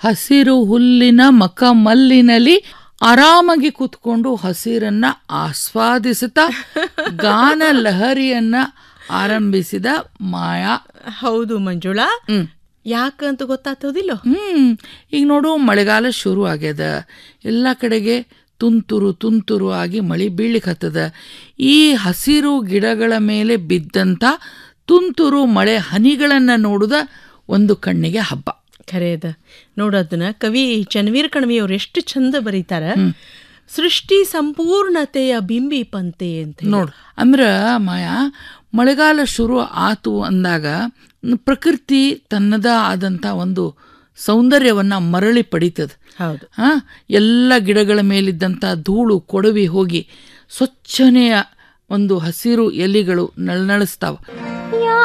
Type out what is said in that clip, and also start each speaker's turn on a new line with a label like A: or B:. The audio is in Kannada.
A: ಹಸಿರು ಹುಲ್ಲಿನ ಮಖಮಲ್ಲಿನಲ್ಲಿ ಆರಾಮಾಗಿ ಕೂತ್ಕೊಂಡು ಹಸಿರನ್ನ ಆಸ್ವಾದಿಸುತ್ತಾ ಗಾನ ಲಹರಿಯನ್ನ ಆರಂಭಿಸಿದ ಮಾಯಾ
B: ಹೌದು ಮಂಜುಳಾ
A: ಹ್ಮ್
B: ಯಾಕಂತ ಗೊತ್ತಾಗ್ತದಿಲ್ಲ
A: ಹ್ಮ್ ಈಗ ನೋಡು ಮಳೆಗಾಲ ಶುರು ಆಗ್ಯದ ಎಲ್ಲ ಕಡೆಗೆ ತುಂತುರು ತುಂತುರು ಆಗಿ ಮಳಿ ಬೀಳ್ಲಿಕ್ಕೆ ಹತ್ತದ ಈ ಹಸಿರು ಗಿಡಗಳ ಮೇಲೆ ಬಿದ್ದಂಥ ತುಂತುರು ಮಳೆ ಹನಿಗಳನ್ನ ನೋಡುದ ಒಂದು ಕಣ್ಣಿಗೆ ಹಬ್ಬ
B: ಖರೆ ಅದ ನೋಡೋದನ್ನ ಕವಿ ಚನ್ವೀರ್ ಕಣ್ವಿ ಅವ್ರು ಎಷ್ಟು ಚಂದ ಬರೀತಾರ ಸೃಷ್ಟಿ ಸಂಪೂರ್ಣತೆಯ ಬಿಂಬಿ ಪಂತೆ ಅಂತ ಹೇಳಿ.
A: ನೋಡು ಅಂದ್ರ ಮಾಯಾ ಮಳೆಗಾಲ ಶುರು ಆತು ಅಂದಾಗ ಪ್ರಕೃತಿ ತನ್ನದ ಆದಂಥ ಒಂದು ಸೌಂದರ್ಯವನ್ನ ಮರಳಿ ಪಡಿತದ
B: ಹೌದು
A: ಆ ಎಲ್ಲ ಗಿಡಗಳ ಮೇಲಿದ್ದಂಥ ಧೂಳು ಕೊಡವಿ ಹೋಗಿ ಸ್ವಚ್ಛನೆಯ ಒಂದು ಹಸಿರು ಎಲೆಗಳು ನಳನಳಿಸ್ತಾವ